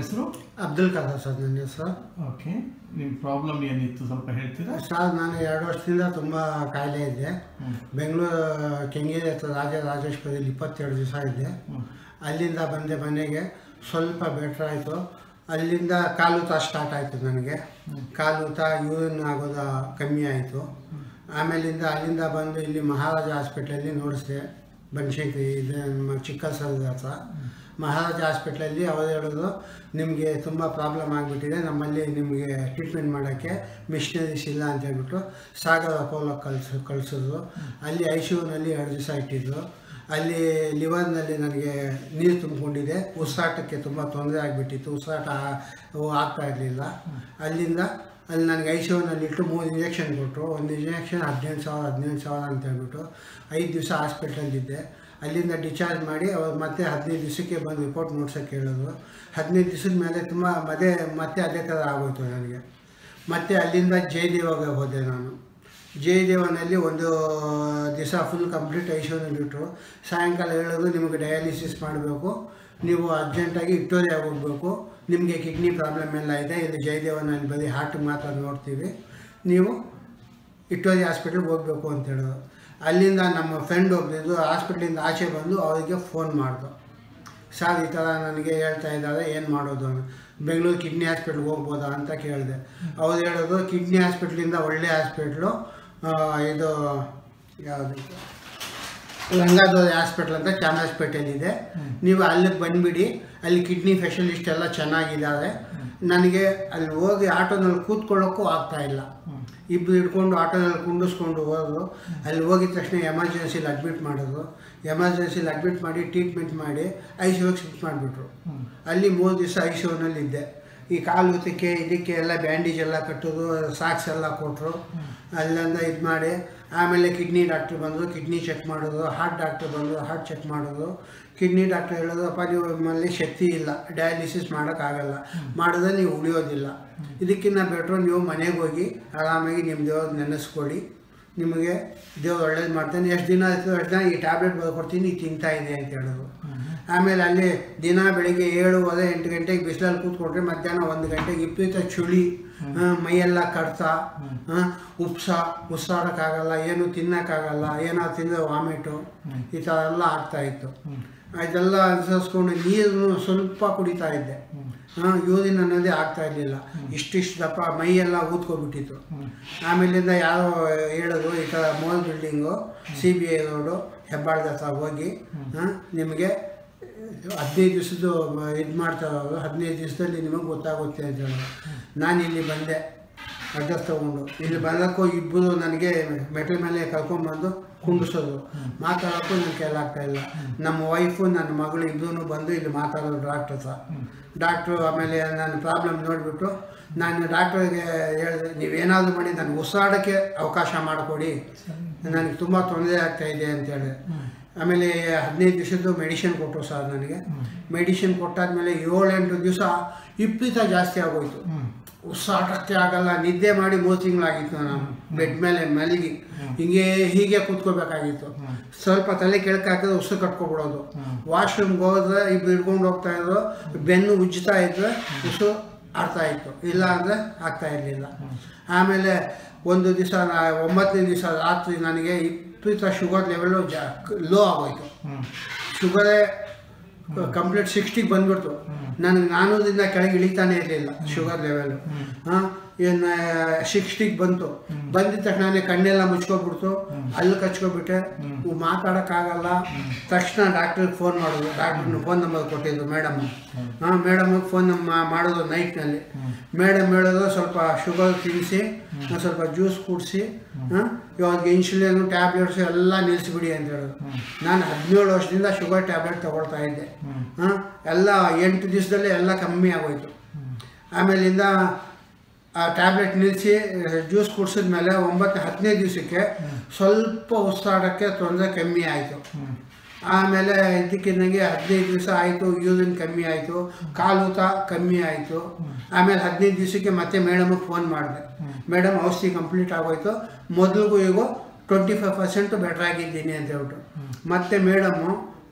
ಹೆಸರು ಅಬ್ದುಲ್ ಖಾದರ್ ಸರ್ ನನ್ನ ಹೆಸರು ಓಕೆ ನಿಮ್ಮ ಪ್ರಾಬ್ಲಮ್ ಏನಿತ್ತು ಸ್ವಲ್ಪ ಹೇಳ್ತೀರಾ ಸರ್ ನಾನು ಎರಡು ವರ್ಷದಿಂದ ತುಂಬ ಕಾಯಿಲೆ ಇದ್ದೆ ಹ್ಮ್. ಬೆಂಗಳೂರು ಕೆಂಗೇರಿ ಹತ್ರ ರಾಜ ರಾಜೇಶ್ವರಿಯಲ್ಲಿ ಇಪ್ಪತ್ತೆರಡು ದಿವಸ ಇದ್ದೆ ಹ್ಮ್. ಅಲ್ಲಿಂದ ಬಂದೆ ಮನೆಗೆ ಸ್ವಲ್ಪ ಬೆಟ್ರ್ ಆಯಿತು ಅಲ್ಲಿಂದ ಕಾಲೂತ ಸ್ಟಾರ್ಟ್ ಆಯಿತು ನನಗೆ ಕಾಲೂತ ಯೂರಿನ್ ಆಗೋದು ಕಮ್ಮಿ ಆಯಿತು ಆಮೇಲಿಂದ ಅಲ್ಲಿಂದ ಬಂದು ಇಲ್ಲಿ ಮಹಾರಾಜ ಹಾಸ್ಪಿಟ್ಲಲ್ಲಿ ನೋಡಿಸ್ದೆ ಬನಶಂಕರಿ ಇದು ನಮ್ಮ ಚಿಕ್ಕಸರದ ಹತ್ರ ಮಹಾರಾಜ ಹಾಸ್ಪಿಟ್ಲಲ್ಲಿ ಅವರು ಹೇಳೋದು ನಿಮಗೆ ತುಂಬ ಪ್ರಾಬ್ಲಮ್ ಆಗಿಬಿಟ್ಟಿದೆ ನಮ್ಮಲ್ಲಿ ನಿಮಗೆ ಟ್ರೀಟ್ಮೆಂಟ್ ಮಾಡೋಕ್ಕೆ ಮಿಷನರೀಸ್ ಇಲ್ಲ ಅಂತ ಹೇಳ್ಬಿಟ್ಟು ಸಾಗರ ಅಪೋಲೋ ಕಳ್ಸಿ ಕಳಿಸಿದ್ರು ಅಲ್ಲಿ ಐ ಸಿ ಯುನಲ್ಲಿ ಎರಡು ದಿವಸ ಇಟ್ಟಿದ್ರು ಅಲ್ಲಿ ಲಿವರ್ನಲ್ಲಿ ನನಗೆ ನೀರು ತುಂಬಿಕೊಂಡಿದೆ ಉಸಿರಾಟಕ್ಕೆ ತುಂಬ ತೊಂದರೆ ಆಗಿಬಿಟ್ಟಿತ್ತು ಉಸಿರಾಟ ಆಗ್ತಾ ಇರಲಿಲ್ಲ ಅಲ್ಲಿಂದ ಅಲ್ಲಿ ನನಗೆ ಐ ಸಿ ಯುನಲ್ಲಿ ಇಟ್ಟು ಮೂರು ಇಂಜೆಕ್ಷನ್ ಕೊಟ್ಟರು ಒಂದು ಇಂಜೆಕ್ಷನ್ ಹದಿನೆಂಟು ಸಾವಿರ ಹದಿನೆಂಟು ಸಾವಿರ ಅಂತ ಹೇಳ್ಬಿಟ್ಟು ಐದು ದಿವಸ ಹಾಸ್ಪಿಟ್ಲಲ್ಲಿದ್ದೆ ಅಲ್ಲಿಂದ ಡಿಸ್ಚಾರ್ಜ್ ಮಾಡಿ ಅವ್ರು ಮತ್ತೆ ಹದಿನೈದು ದಿವಸಕ್ಕೆ ಬಂದು ರಿಪೋರ್ಟ್ ನೋಡ್ಸೋಕ್ಕೆ ಹೇಳಿದ್ರು ಹದಿನೈದು ದಿವಸದ ಮೇಲೆ ತುಂಬ ಮದೇ ಮತ್ತೆ ಅದೇ ಥರ ಆಗೋಯ್ತು ನನಗೆ ಮತ್ತೆ ಅಲ್ಲಿಂದ ಜಯದೇವಾಗ ಹೋದೆ ನಾನು ಜಯದೇವನಲ್ಲಿ ಒಂದು ದಿವಸ ಫುಲ್ ಕಂಪ್ಲೀಟ್ ಐಶ್ವರ್ಯಲ್ಲಿ ಇಟ್ಟರು ಸಾಯಂಕಾಲ ಹೇಳೋದು ನಿಮಗೆ ಡಯಾಲಿಸಿಸ್ ಮಾಡಬೇಕು ನೀವು ಅರ್ಜೆಂಟಾಗಿ ವಿಕ್ಟೋರಿಯಾಗೆ ಹೋಗಬೇಕು ನಿಮಗೆ ಕಿಡ್ನಿ ಪ್ರಾಬ್ಲಮ್ ಎಲ್ಲ ಇದೆ ಇಲ್ಲಿ ಜಯದೇವನಲ್ಲಿ ಬರೀ ಹಾರ್ಟಿಗೆ ಮಾತ್ರ ನೋಡ್ತೀವಿ ನೀವು ವಿಕ್ಟೋರಿಯಾ ಹಾಸ್ಪಿಟ್ಲಿಗೆ ಹೋಗಬೇಕು ಅಂತ ಹೇಳಿದ್ರು ಅಲ್ಲಿಂದ ನಮ್ಮ ಫ್ರೆಂಡ್ ಒಬ್ಬರಿದ್ದು ಹಾಸ್ಪಿಟ್ಲಿಂದ ಆಚೆ ಬಂದು ಅವರಿಗೆ ಫೋನ್ ಮಾಡ್ದು ಸರ್ ಈ ಥರ ನನಗೆ ಹೇಳ್ತಾ ಇದ್ದಾರೆ ಏನು ಮಾಡೋದು ಅಂತ. ಬೆಂಗಳೂರು ಕಿಡ್ನಿ ಹಾಸ್ಪಿಟ್ಲ್ಗೆ ಹೋಗ್ಬೋದಾ ಅಂತ ಕೇಳಿದೆ ಅವ್ರು ಹೇಳೋದು ಕಿಡ್ನಿ ಹಾಸ್ಪಿಟ್ಲಿಂದ ಒಳ್ಳೆ ಹಾಸ್ಪಿಟ್ಲು ಇದು ಯಾವುದು ರಂಗಾದೋರಿ ಹಾಸ್ಪಿಟ್ಲ್ ಅಂತ ಚಾಮರಾಜಪೇಟೆಯಲ್ಲಿದೆ ನೀವು ಅಲ್ಲಿಗೆ ಬಂದುಬಿಡಿ ಅಲ್ಲಿ ಕಿಡ್ನಿ ಸ್ಪೆಷಲಿಸ್ಟ್ ಎಲ್ಲ ಚೆನ್ನಾಗಿದ್ದಾರೆ ನನಗೆ ಅಲ್ಲಿ ಹೋಗಿ ಆಟೋನಲ್ಲಿ ಕೂತ್ಕೊಳ್ಳೋಕ್ಕೂ ಆಗ್ತಾ ಇಲ್ಲ ಇಬ್ಬರು ಹಿಡ್ಕೊಂಡು ಆಟೋನಲ್ಲಿ ಕುಂಡಿಸ್ಕೊಂಡು ಹೋದ್ರು ಅಲ್ಲಿ ಹೋಗಿದ ತಕ್ಷಣ ಎಮರ್ಜೆನ್ಸಿಲಿ ಅಡ್ಮಿಟ್ ಮಾಡೋದು ಎಮರ್ಜೆನ್ಸಿಲಿ ಅಡ್ಮಿಟ್ ಮಾಡಿ ಟ್ರೀಟ್ಮೆಂಟ್ ಮಾಡಿ ಐ ಸಿ ಯುಗೆ ಶಿಫ್ಟ್ ಮಾಡಿಬಿಟ್ರು ಅಲ್ಲಿ ಮೂರು ದಿವಸ ಐ ಸಿ ಯುನಲ್ಲಿ ಇದ್ದೆ ಈ ಕಾಲು ಉತ್ತಕ್ಕೆ ಇದಕ್ಕೆ ಎಲ್ಲ ಬ್ಯಾಂಡೇಜ್ ಎಲ್ಲ ಕಟ್ಟೋದು ಸಾಕ್ಸ್ ಎಲ್ಲ ಕೊಟ್ಟರು ಅಲ್ಲಿಂದ ಇದು ಮಾಡಿ ಆಮೇಲೆ ಕಿಡ್ನಿ ಡಾಕ್ಟ್ರ್ ಬಂದರು ಕಿಡ್ನಿ ಚೆಕ್ ಮಾಡೋದು ಹಾರ್ಟ್ ಡಾಕ್ಟ್ರ್ ಬಂದರು ಹಾರ್ಟ್ ಚೆಕ್ ಮಾಡೋದು ಕಿಡ್ನಿ ಡಾಕ್ಟ್ರ್ ಹೇಳೋದು ಅಪ್ಪ ನೀವು ನಿಮ್ಮಲ್ಲಿ ಶಕ್ತಿ ಇಲ್ಲ ಡಯಾಲಿಸಿಸ್ ಮಾಡೋಕ್ಕಾಗಲ್ಲ ಮಾಡಿದ್ರೆ ನೀವು ಉಳಿಯೋದಿಲ್ಲ ಇದಕ್ಕಿಂತ ಬೆಟ್ರು ನೀವು ಮನೆಗೆ ಹೋಗಿ ಆರಾಮಾಗಿ ನಿಮ್ಮ ದೇವ್ರ ನೆನೆಸ್ಕೊಡಿ ನಿಮಗೆ ದೇವ್ರು ಒಳ್ಳೇದು ಮಾಡ್ತಾನೆ ಎಷ್ಟು ದಿನ ಆಯಿತು ಎಷ್ಟು ದಿನ ಈ ಟ್ಯಾಬ್ಲೆಟ್ ಬರ್ಕೊಡ್ತೀನಿ ಇದು ತಿಂತಾ ಇದೆ ಅಂತ ಹೇಳೋದು ಆಮೇಲೆ ಅಲ್ಲಿ ದಿನ ಬೆಳಿಗ್ಗೆ ಏಳುವರೆ ಎಂಟು ಗಂಟೆಗೆ ಬಿಸಿಲಲ್ಲಿ ಕೂತ್ಕೊಂಡ್ರೆ ಮಧ್ಯಾಹ್ನ ಒಂದು ಗಂಟೆಗೆ ವಿಪರೀತ ಚಳಿ ಆ, ಮೈಯೆಲ್ಲ ಕಡ್ತ ಆ, ಉಪ್ಸ ಉಸಿರಾಡೋಕ್ಕಾಗಲ್ಲ ಏನು ತಿನ್ನೋಕ್ಕಾಗಲ್ಲ ಏನಾದ್ರು ತಿಂದರೆ ವಾಮಿಟು ಈ ಥರ ಎಲ್ಲ ಆಗ್ತಾ ಇತ್ತು ಇದೆಲ್ಲ ಅನುಸರಿಸ್ಕೊಂಡು ನೀರು ಸ್ವಲ್ಪ ಕುಡಿತಾ ಇದ್ದೆ ಯೂರಿನ್ ಅನ್ನೋದೇ ಆಗ್ತಾ ಇರಲಿಲ್ಲ ಇಷ್ಟಿಷ್ಟು ದಪ್ಪ ಮೈಯೆಲ್ಲ ಊದ್ಕೊಬಿಟ್ಟಿತ್ತು ಆಮೇಲಿಂದ ಯಾರೋ ಹೇಳಿದ್ರು ಈ ಥರ mall building C B I road ಹೆಬ್ಬಾಳದ ಹತ್ರ ಹೋಗಿ ಆ, ನಿಮಗೆ ಹದಿನೈದು ದಿವಸದ್ದು ಇದು ಮಾಡ್ತಾರೆ ಅವರು ಹದಿನೈದು ದಿವಸದಲ್ಲಿ ನಿಮಗೆ ಗೊತ್ತಾಗುತ್ತೆ ಅಂತ ಹೇಳಿದ್ರು ನಾನು ಇಲ್ಲಿ ಬಂದೆ ಅಡ್ರೆಸ್ ತೊಗೊಂಡು ಇಲ್ಲಿ ಬಂದಕ್ಕೂ ಇಬ್ಬರು ನನಗೆ ಮೆಟ್ಲ್ ಮೇಲೆ ಕರ್ಕೊಂಡ್ಬಂದು ಕುಂಡಿಸೋದು ಮಾತಾಡೋಕ್ಕೂ ನನ್ನ ಕೈಲಾಗ್ತಾ ಇಲ್ಲ ನಮ್ಮ ವೈಫು ನನ್ನ ಮಗಳು ಇಬ್ಬರೂ ಬಂದು ಇಲ್ಲಿ ಮಾತಾಡೋದು ಡಾಕ್ಟ್ರ್ ಹತ್ರ ಡಾಕ್ಟ್ರು ಆಮೇಲೆ ನನ್ನ ಪ್ರಾಬ್ಲಮ್ ನೋಡಿಬಿಟ್ಟು ನಾನು ಡಾಕ್ಟ್ರಿಗೆ ಹೇಳಿದೆ ನೀವೇನಾದರೂ ಮಾಡಿ ನನಗೆ ಉಸಿರಾಡೋಕ್ಕೆ ಅವಕಾಶ ಮಾಡಿಕೊಡಿ ನನಗೆ ತುಂಬ ತೊಂದರೆ ಆಗ್ತಾ ಇದೆ ಅಂತ ಹೇಳಿದೆ ಆಮೇಲೆ ಹದಿನೈದು ದಿವಸದ್ದು ಮೆಡಿಸಿನ್ ಕೊಟ್ಟರು ಸರ್ ನನಗೆ ಮೆಡಿಸಿನ್ ಕೊಟ್ಟಾದ್ಮೇಲೆ ಏಳೆಂಟು ದಿವಸ ವಿಪರೀತ ಜಾಸ್ತಿ ಆಗೋಯ್ತು ಉಸಿರಾಟಕ್ಕೆ ಆಗಲ್ಲ ನಿದ್ದೆ ಮಾಡಿ ಮೂರು ತಿಂಗಳಾಗಿತ್ತು ನಾನು ಬೆಡ್ ಮೇಲೆ ಮಲಗಿ ಹಿಂಗೆ ಹೀಗೆ ಕೂತ್ಕೋಬೇಕಾಗಿತ್ತು ಸ್ವಲ್ಪ ತಲೆ ಕೆಳಕ್ಕೆ ಹಾಕಿದ್ರೆ ಉಸಿರು ಕಟ್ಕೊಬಿಡೋದು ವಾಶ್ರೂಮ್ಗೆ ಹೋದ್ರೆ ಇಬ್ಬರು ಹಿಡ್ಕೊಂಡು ಹೋಗ್ತಾ ಇದ್ರು ಬೆನ್ನು ಉಜ್ಜ್ತಾ ಇದ್ರೆ ಉಸಿರು ಆಡ್ತಾ ಇತ್ತು ಇಲ್ಲ ಅಂದರೆ ಆಗ್ತಾ ಇರಲಿಲ್ಲ ಆಮೇಲೆ ಒಂದು ದಿವಸ ಒಂಬತ್ತನೇ ದಿವಸ ರಾತ್ರಿ ನನಗೆ ವಿಪರೀತ ಶುಗರ್ ಲೆವೆಲ್ಲು ಜಾ ಲೋ ಆಗೋಯ್ತು ಶುಗರೇ ಕಂಪ್ಲೀಟ್ ಸಿಕ್ಸ್ಟಿಗೆ ಬಂದ್ಬಿಡ್ತು ನನಗೆ ನಾನ್ನೂರಿಂದ ಕೆಳಗೆ ಇಳಿತಾನೆ ಇರಲಿಲ್ಲ ಶುಗರ್ ಲೆವೆಲು ಹಾಂ ಏನು ಸಿಕ್ಸ್ಟಿಗೆ ಬಂತು ಬಂದಿದ ತಕ್ಷಣ ಕಣ್ಣೆಲ್ಲ ಮುಚ್ಕೊಬಿಡ್ತು ಅಲ್ಲಿ ಕಚ್ಕೊಬಿಟ್ಟೆ ಮಾತಾಡೋಕ್ಕಾಗಲ್ಲ ತಕ್ಷಣ ಡಾಕ್ಟ್ರಿಗೆ ಫೋನ್ ಮಾಡೋದು ಡಾಕ್ಟ್ರನ್ನ ಫೋನ್ ನಂಬರ್ ಕೊಟ್ಟಿದ್ರು ಮೇಡಮ್ ಹಾಂ ಮೇಡಮ್ಗೆ ಫೋನ್ ಮಾಡೋದು ನೈಟ್ನಲ್ಲಿ ಮೇಡಮ್ ಹೇಳೋದು ಸ್ವಲ್ಪ ಶುಗರ್ ತಿನ್ನಿಸಿ ಸ್ವಲ್ಪ ಜ್ಯೂಸ್ ಕುಡಿಸಿ ಹಾಂ ಇವಾಗ ಇನ್ಸುಲಿನ್ ಟ್ಯಾಬ್ಲೆಟ್ಸ್ ಎಲ್ಲ ನಿಲ್ಲಿಸ್ಬಿಡಿ ಅಂತ ಹೇಳೋದು ನಾನು ಹದಿನೇಳು ವರ್ಷದಿಂದ ಶುಗರ್ ಟ್ಯಾಬ್ಲೆಟ್ ತಗೊಳ್ತಾ ಇದ್ದೆ ಹಾಂ ಎಲ್ಲ ಎಂಟು ದಿವಸದಲ್ಲೇ ಎಲ್ಲ ಕಮ್ಮಿ ಆಗೋಯ್ತು ಆಮೇಲಿಂದ ಆ ಟ್ಯಾಬ್ಲೆಟ್ ನಿಲ್ಲಿಸಿ ಜ್ಯೂಸ್ ಕುಡಿಸಿದ್ಮೇಲೆ ಒಂಬತ್ತು ಹದಿನೈದು ದಿವಸಕ್ಕೆ ಸ್ವಲ್ಪ ಉಸಿರಾಡೋಕ್ಕೆ ತೊಂದರೆ ಕಮ್ಮಿ ಆಯಿತು ಆಮೇಲೆ ಇದಕ್ಕಿದ್ದಂಗೆ ಹದಿನೈದು ದಿವಸ ಆಯಿತು ಯೂರಿನ್ ಕಮ್ಮಿ ಆಯಿತು ಕಾಲೂತ ಕಮ್ಮಿ ಆಯಿತು ಆಮೇಲೆ ಹದಿನೈದು ದಿವಸಕ್ಕೆ ಮತ್ತೆ ಮೇಡಮಿಗೆ ಫೋನ್ ಮಾಡಿದೆ ಮೇಡಮ್ ಔಷಧಿ ಕಂಪ್ಲೀಟ್ ಆಗೋಯ್ತು ಮೊದಲಿಗೂ ಈಗ ಟ್ವೆಂಟಿ ಫೈವ್ ಪರ್ಸೆಂಟ್ ಬೆಟ್ರ್ ಆಗಿದ್ದೀನಿ ಅಂತ ಹೇಳ್ಬಿಟ್ಟು ಮತ್ತೆ ಮೇಡಮು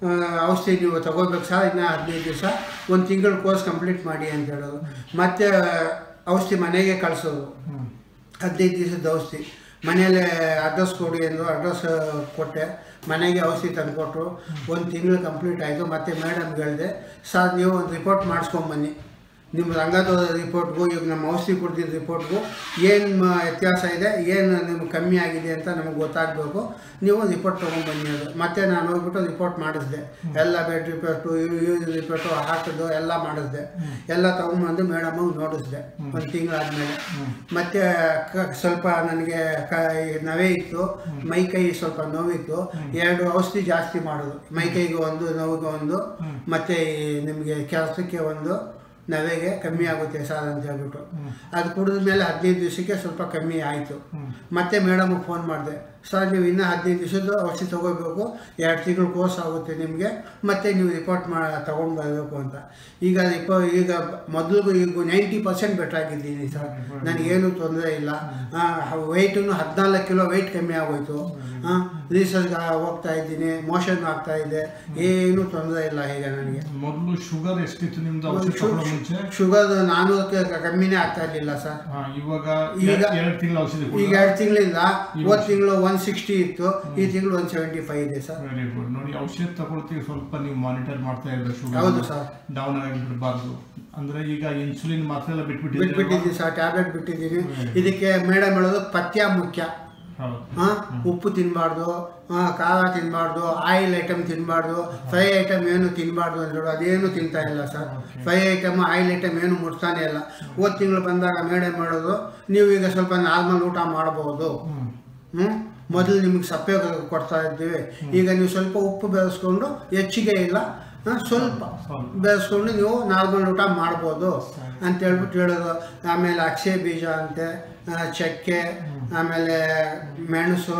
ಆ, ಔಷಧಿ ನೀವು ತಗೋಬೇಕು ಸರ್ ಇನ್ನು ಹದಿನೈದು ದಿವಸ ಒಂದು ತಿಂಗಳು ಕೋರ್ಸ್ ಕಂಪ್ಲೀಟ್ ಮಾಡಿ ಅಂತ ಹೇಳೋದು ಮತ್ತೆ ಔಷಧಿ ಮನೆಗೆ ಕಳಿಸೋದು ಹ್ಮ್ ಹದಿನೈದು ದಿವಸದ ಔಷಧಿ ಮನೆಯಲ್ಲೇ ಅಡ್ರೆಸ್ ಕೊಡಿ ಅಂದರು ಅಡ್ರೆಸ್ ಕೊಟ್ಟೆ ಮನೆಗೆ ಔಷಧಿ ತಂದುಕೊಟ್ರು ಒಂದು ತಿಂಗಳು ಕಂಪ್ಲೀಟ್ ಆಯಿತು ಮತ್ತೆ ಮೇಡಮ್ಗೆ ಹೇಳಿದೆ ಸರ್ ನೀವು ಒಂದು ರಿಪೋರ್ಟ್ ಮಾಡಿಸ್ಕೊಂಬನ್ನಿ ನಿಮ್ಮ ರಂಗದ ರಿಪೋರ್ಟ್ಗೂ ಈಗ ನಮ್ಮ ಔಷಧಿ ಕೊಡ್ತಿದ್ದ ರಿಪೋರ್ಟ್ಗೂ ಏನು ವ್ಯತ್ಯಾಸ ಇದೆ ಏನು ನಿಮ್ಗೆ ಕಮ್ಮಿ ಆಗಿದೆ ಅಂತ ನಮಗೆ ಗೊತ್ತಾಗಬೇಕು ನೀವು ರಿಪೋರ್ಟ್ ತೊಗೊಂಬನ್ನಿ ಅದು ಮತ್ತೆ ನಾನು ಹೋಗ್ಬಿಟ್ಟು ರಿಪೋರ್ಟ್ ಮಾಡಿಸಿದೆ ಎಲ್ಲ ಬೆಡ್ ರಿಪೋರ್ಟು ಯೂಸ್ ರಿಪೋರ್ಟು ಹಾಕೋದು ಎಲ್ಲ ಮಾಡಿಸಿದೆ ಎಲ್ಲ ತೊಗೊಂಬಂದು ಮೇಡಮ್ಗೆ ನೋಡಿಸಿದೆ ಒಂದು ತಿಂಗಳಾದಮೇಲೆ ಮತ್ತೆ ಕ- ಸ್ವಲ್ಪ ನನಗೆ ಕ ನವೆ ಇತ್ತು ಮೈ ಕೈ ಸ್ವಲ್ಪ ನೋವಿತ್ತು ಎರಡು ಔಷಧಿ ಜಾಸ್ತಿ ಮಾಡೋದು ಮೈ ಕೈಗೆ ಒಂದು ನೋವಿಗೆ ಒಂದು ಮತ್ತೆ ಈ ನಿಮಗೆ ಕೆಲಸಕ್ಕೆ ಒಂದು ನವೆಗೆ ಕಮ್ಮಿ ಆಗುತ್ತೆ ಸರ್ ಅಂತ ಹೇಳ್ಬಿಟ್ಟು ಅದು ಕುಡಿದ ಮೇಲೆ ಹದಿನೈದು ದಿವಸಕ್ಕೆ ಸ್ವಲ್ಪ ಕಮ್ಮಿ ಆಯಿತು ಮತ್ತೆ ಮೇಡಮ್ಗೆ ಫೋನ್ ಮಾಡಿದೆ ಸರ್ ನೀವು ಇನ್ನೂ ಹದಿನೈದು ದಿವಸದ ಔಷಧಿ ತೊಗೋಬೇಕು ಎರಡು ತಿಂಗಳು ಕೋರ್ಸ್ ಆಗುತ್ತೆ ನಿಮಗೆ ಮತ್ತೆ ನೀವು ರಿಪೋರ್ಟ್ ಮಾ ತೊಗೊಂಡು ಬರಬೇಕು ಅಂತ ಈಗ ರಿಪೋ ಈಗ ಮೊದಲಿಗೂ ಈಗ ನೈಂಟಿ ಪರ್ಸೆಂಟ್ ಬೆಟರ್ ಆಗಿದ್ದೀನಿ ಸರ್ ನನಗೇನು ತೊಂದರೆ ಇಲ್ಲ ವೆಯ್ಟನ್ನು ಹದಿನಾಲ್ಕು ಕಿಲೋ ವೆಯ್ಟ್ ಕಮ್ಮಿ ಆಗೋಯ್ತು ರೀಸರ್ಚ್ಗೆ ಹೋಗ್ತಾ ಇದ್ದೀನಿ ಮೋಷನ್ ಆಗ್ತಾ ಇದೆ ಏನೂ ತೊಂದರೆ ಇಲ್ಲ ಈಗ ನನಗೆ ಮೊದಲು ಶುಗರ್ ಎಷ್ಟಿತ್ತು ನಿಮ್ದು ಔಷಧಿ ತಗೊಳ್ಳೋ ಮುಂಚೆ ಶುಗರ್ ನಾನೂರಕ್ಕೆ ಕಮ್ಮಿನೇ ಆಗ್ತಾ ಇರಲಿಲ್ಲ ಸರ್ ಹಾ, ಇವಾಗ ಈಗ- ಎರಡು ತಿಂಗಳ ಔಷಧಿ ಈಗ ಎರಡು ತಿಂಗಳಿಂದ ಹೋದ್ ತಿಂಗಳು ಒನ್ ಸಿಕ್ಸ್ಟಿ ಇತ್ತು ಈ ತಿಂಗಳು ಒನ್ ಸೆವೆಂಟಿ ಫೈವ್ ಇದೆ ಸರ್ ವೆರಿ ಗುಡ್ ನೋಡಿ ಔಷಧಿ ತಗೊಳ್ತೀವಿ ಸ್ವಲ್ಪ ನೀವು ಮಾನಿಟರ್ ಮಾಡ್ತಾ ಇರಬೇಕು ಹೌದು ಶುಗರ್ ಸರ್ ಡೌನ್ ಆಗಿ ಬಿಡಬಾರ್ದು ಅಂದ್ರೆ ಈಗ ಇನ್ಸುಲಿನ್ ಮಾತ್ರ ಎಲ್ಲ ಬಿಟ್ಬಿಟ್ಟಿದ್ದೀರಿ ಬಿಟ್ಬಿಟ್ಟಿದ್ದೀನಿ ಸರ್ ಟ್ಯಾಬ್ಲೆಟ್ ಬಿಟ್ಟಿದ್ದೀನಿ ಇದಕ್ಕೆ ಮೇಡಮ್ ಹೇಳೋದು ಪಥ್ಯ ಮುಖ್ಯ ಹೌದು ಆ, ಉಪ್ಪು ತಿನ್ನಬಾರ್ದು ಖಾರ ತಿನ್ನಬಾರ್ದು ಆಯಿಲ್ ಐಟಮ್ ತಿನ್ನಬಾರ್ದು ಫ್ರೈ ಐಟಮ್ ಏನು ತಿನ್ನಬಾರ್ದು ಅಂದ್ರು ಅದೇನು ತಿಂತಾ ಇಲ್ಲ sir fry item oil item ಏನು ಮುಟ್ತಾನೆ ಇಲ್ಲ ಹೋದ್ ತಿಂಗಳು ಬಂದಾಗ ಮೇಡಮ್ ಮಾಡೋದು ನೀವು ಈಗ ಸ್ವಲ್ಪ ನಾರ್ಮಲ್ ಊಟ ಮಾಡ್ಬೋದು ಹ್ಮ್ ಹ್ಞೂ ಮೊದಲು ನಿಮಗೆ ಸಪ್ಪೆ ಕೊಡ್ತಾ ಇದ್ದೀವಿ ಈಗ ನೀವು ಸ್ವಲ್ಪ ಉಪ್ಪು ಬೆರೆಸ್ಕೊಂಡು ಹೆಚ್ಚಿಗೆ ಇಲ್ಲ ಆ, ಸ್ವಲ್ಪ ಸ್ವಲ್ಪ. ಬೆರೆಸ್ಕೊಂಡು ನೀವು ನಾರ್ಮಲ್ ಊಟ ಮಾಡ್ಬೋದು ಅಂತ ಹೇಳ್ಬಿಟ್ಟು ಹೇಳೋದು ಆಮೇಲೆ ಅಕ್ಷಯ ಬೀಜ ಅಂತೆ ಆ, ಚಕ್ಕೆ ಆಮೇಲೆ ಮೆಣಸು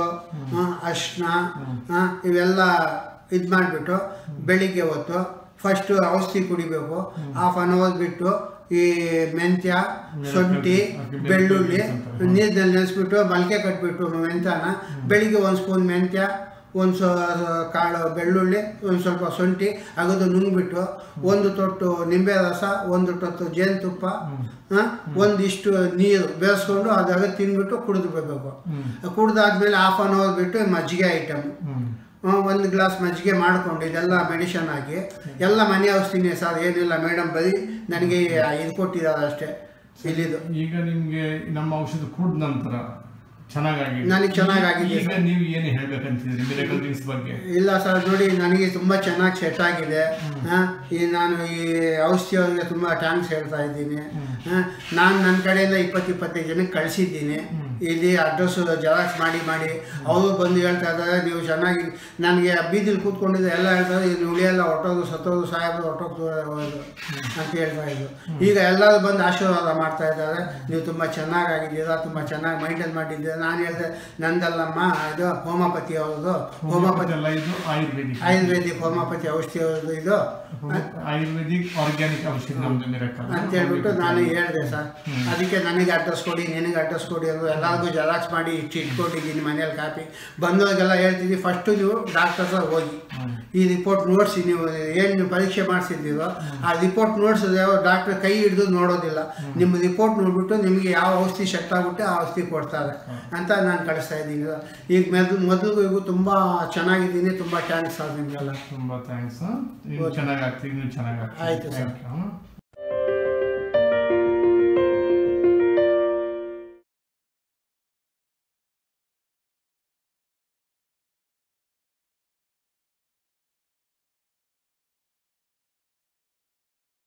ಅರಿಶಿನ ಇವೆಲ್ಲ ಇದು ಮಾಡಿಬಿಟ್ಟು ಬೆಳಿಗ್ಗೆ ಹೊತ್ತು ಫಸ್ಟು ಔಷಧಿ ಕುಡಿಬೇಕು ಹಾಫ್ ಆನ್ ಅವರ್ ಬಿಟ್ಟು ಈ ಮೆಂತ್ಯ ಶುಂಠಿ ಬೆಳ್ಳುಳ್ಳಿ ನೀರಿನಲ್ಲಿ ನೆನೆಸ್ಬಿಟ್ಟು ಮೊಳಕೆ ಕಟ್ಬಿಟ್ಟು ಮೆಂತ್ಯನ ಬೆಳಿಗ್ಗೆ ಒಂದು ಸ್ಪೂನ್ ಮೆಂತ್ಯ ಒಂದು ಸ್ವ ಕಾಳು ಬೆಳ್ಳುಳ್ಳಿ ಒಂದು ಸ್ವಲ್ಪ ಶುಂಠಿ ಅಗದು ನುಂಗ್ಬಿಟ್ಟು ಒಂದು ತೊಟ್ಟು ನಿಂಬೆ ರಸ ಒಂದು ತೊಟ್ಟು ಜೇನುತುಪ್ಪ ಆ, ಒಂದಿಷ್ಟು ನೀರು ಬೇಯಿಸ್ಕೊಂಡು ಅದಾಗ ತಿಂದ್ಬಿಟ್ಟು ಕುಡಿದು ಬಿಡಬೇಕು ಹ್ಮ್ ಕುಡ್ದಾದ್ಮೇಲೆ ಹಾಫ್ ಆನ್ ಅವರ್ ಬಿಟ್ಟು ಮಜ್ಜಿಗೆ ಐಟಮ್ ಹ್ಮ್ ಒಂದು ಗ್ಲಾಸ್ ಮಜ್ಜಿಗೆ ಮಾಡಿಕೊಂಡು ಇದೆಲ್ಲ ಮೆಡಿಷನ್ ಹಾಕಿ ಎಲ್ಲ ಮನೆ ಔಷಧಿನೇ ಸರ್ ಏನಿಲ್ಲ ಮೇಡಮ್ ಬರೀ ನನಗೆ ಇದು ಕೊಟ್ಟಿದ್ದಾರೆ ಅಷ್ಟೇ ಇಲ್ಲಿದು ಈಗ ನಿಮ್ಗೆ ನಮ್ಮ ಔಷಧ ಕುಡ್ದ ನಂತರ ಚೆನ್ನಾಗಾಗಿದೆ ನನಗೆ ಚೆನ್ನಾಗಾಗಿದೆ ಈಗ ನೀವು ಏನು ಹೇಳ್ಬೇಕಂತಿದ್ರಿ ಮಿರಕಲ್ ಡ್ರಿಂಕ್ಸ್ ಬಗ್ಗೆ ಇಲ್ಲ ಸರ್ ನೋಡಿ ನನಗೆ ತುಂಬ ಚೆನ್ನಾಗಿ ಸೆಟ್ ಆಗಿದೆ ಆ, ಈ ನಾನು ಈ ಔಷಧಿ ಅವ್ರಿಗೆ ತುಂಬ ಥ್ಯಾಂಕ್ಸ್ ಹೇಳ್ತಾ ಇದ್ದೀನಿ ಆ, ನಾನು ನನ್ನ ಕಡೆಯಿಂದ ಇಪ್ಪತ್ತು ಇಪ್ಪತ್ತೈದು ಜನಕ್ಕೆ ಕಳಿಸಿದ್ದೀನಿ ಇಲ್ಲಿ ಅಡ್ರೆಸ್ ಜೆರಾಕ್ಸ್ ಮಾಡಿ ಮಾಡಿ ಅವರು ಬಂದು ಹೇಳ್ತಾ ಇದ್ದಾರೆ ನೀವು ಚೆನ್ನಾಗಿ ನನಗೆ ಬೀದಿಲಿ ಕೂತ್ಕೊಂಡಿದ್ದೆ ಎಲ್ಲ ಹೇಳ್ತಾರೆ ಇಲ್ಲಿ ಉಳಿಯೆಲ್ಲ ಹೊಟ್ಟೋದು ಸತ್ತೋದು ಸಾಯೋದು ಹೊಟ್ಟೋದು ಹೋಗೋದು ಅಂತ ಹೇಳ್ತಾ ಇದ್ರು ಈಗ ಎಲ್ಲರೂ ಬಂದು ಆಶೀರ್ವಾದ ಮಾಡ್ತಾ ಇದ್ದಾರೆ ನೀವು ತುಂಬ ಚೆನ್ನಾಗಾಗಿದ್ದೀರಾ ತುಂಬ ಚೆನ್ನಾಗಿ ಮೈಂಟೈನ್ ಮಾಡಿದ್ದೀರಾ ನಾನು ಹೇಳಿದೆ ನಂದಲ್ಲಮ್ಮ ಇದು ಹೋಮಿಯೋಪತಿ ಅವ್ರದ್ದು ಹೋಮಿಯೋಪತಿ ಎಲ್ಲ ಇದು ಆಯುರ್ವೇದಿಕ್ ಆಯುರ್ವೇದಿಕ್ ಹೋಮಿಯೋಪತಿ ಔಷಧಿ ಅವ್ರದ್ದು ಇದು ಆಯುರ್ವೇದಿಕ್ ಆರ್ಗ್ಯಾನಿಕ್ ಔಷಧಿ ನಮ್ದು ಮಿರಕಲ್ ಅಂತ ಹೇಳ್ಬಿಟ್ಟು ನಾನು ಹೇಳಿದೆ ಸರ್ ಅದಕ್ಕೆ ನನಗೆ ಅಡ್ರೆಸ್ ಕೊಡಿ ನಿನಗೆ ಅಡ್ರೆಸ್ ಕೊಡಿ ಅದು ಎಲ್ಲರಿಗೂ ಜೆರಾಕ್ಸ್ ಮಾಡಿ ಇಟ್ಟು ಇಟ್ಕೊಂಡಿದ್ದೀನಿ ಮನೇಲಿ ಕಾಪಿ ಬಂದವ್ರಿಗೆಲ್ಲ ಹೇಳ್ತೀನಿ ಫಸ್ಟು ನೀವು ಡಾಕ್ಟರ್ ಹತ್ರ ಹೋಗಿ ಈ ರಿಪೋರ್ಟ್ ನೋಡಿಸಿ ನೀವು ಏನು ನೀವು ಪರೀಕ್ಷೆ ಮಾಡಿಸಿದ್ದೀರೋ ಆ ರಿಪೋರ್ಟ್ ನೋಡಿಸಿದ್ರೆ ಡಾಕ್ಟರ್ ಕೈ ಹಿಡಿದು ನೋಡೋದಿಲ್ಲ ನಿಮ್ಮ ರಿಪೋರ್ಟ್ ನೋಡ್ಬಿಟ್ಟು ನಿಮಗೆ ಯಾವ ಔಷಧಿ ಶಕ್ತ ಆಗುತ್ತೆ ಆ ಔಷಧಿ ಕೊಡ್ತಾರೆ ಅಂತ ನಾನು ಕಳಿಸ್ತಾ ಇದ್ದೀನಿ ಈಗ ಮೊದಲು ಮೊದಲು ಈಗ ತುಂಬ ಚೆನ್ನಾಗಿದ್ದೀನಿ ತುಂಬ ಥ್ಯಾಂಕ್ಸ್ ಸರ್ ನಿಮಗೆಲ್ಲ ತುಂಬಾ ಥ್ಯಾಂಕ್ಸ್ ನೀವು ಚೆನ್ನಾಗಿ ಆಗ್ತೀವಿ ನೀವು ಚೆನ್ನಾಗಿ ಆಯ್ತು ಸರ್. ಆಗ್ತೀವಿ